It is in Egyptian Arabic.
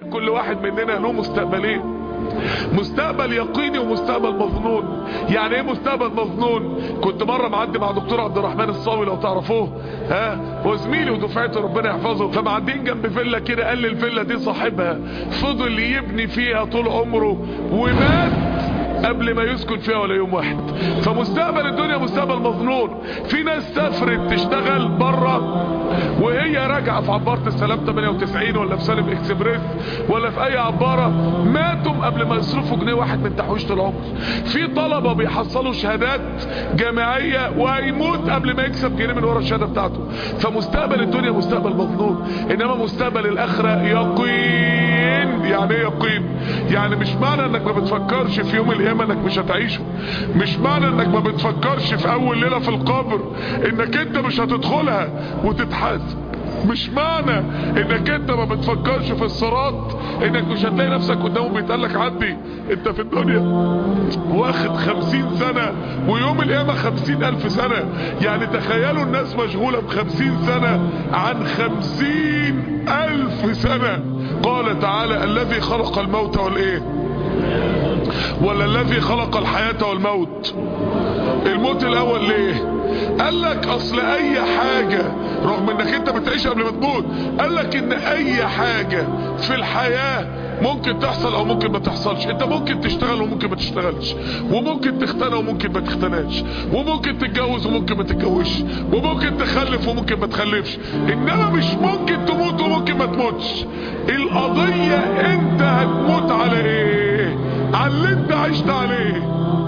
كل واحد مننا له مستقبلين مستقبل يقيني ومستقبل مظنون يعني ايه مستقبل مظنون كنت مره معدي مع دكتور عبد الرحمن الصاوي لو تعرفوه ها هو زميلي ودفعته ربنا يحفظه فمعديين جنب فيلا كده قال لي الفيلا دي صاحبها فضل يبني فيها طول عمره ومات قبل ما يسكن فيها ولا يوم واحد فمستقبل الدنيا مستقبل مظنون في ناس سافرت تشتغل بره وهي راجعه في عباره السلام 98 ولا في سالم اكسبريس ولا في اي عباره ماتوا قبل ما يصرفوا جنيه واحد من تحويشه العمر في طلبه بيحصلوا شهادات جامعيه وهيموت قبل ما يكسب جنيه من ورا الشهاده بتاعته فمستقبل الدنيا مستقبل مظنون انما مستقبل الاخره يقين يعني ايه يقين يعني مش معنى انك ما بتفكرش في يوم القيامه انك مش هتعيشه مش معنى انك ما بتفكرش في اول ليله في القبر انك انت مش هتدخلها وتتحاسب مش معنى انك انت ما بتفكرش في الصراط انك مش هتلاقي نفسك قدامه بيتقالك عدي انت في الدنيا واخد خمسين سنة ويوم القيامة خمسين الف سنة يعني تخيلوا الناس مشغولة بخمسين سنة عن خمسين الف سنة قال تعالى الذي خلق الموت والايه ولا الذي خلق الحياة والموت الموت الاول ليه قال لك اصل اي حاجة رغم انك انت بتعيش قبل ما تموت قال لك ان اي حاجة في الحياة ممكن تحصل او ممكن ما تحصلش انت ممكن تشتغل وممكن ما تشتغلش وممكن تختنى وممكن ما تختناش وممكن تتجوز وممكن ما تتجوزش وممكن تخلف وممكن ما تخلفش انما مش ممكن تموت وممكن ما تموتش القضية انت هتموت على ايه على اللي انت عشت عليه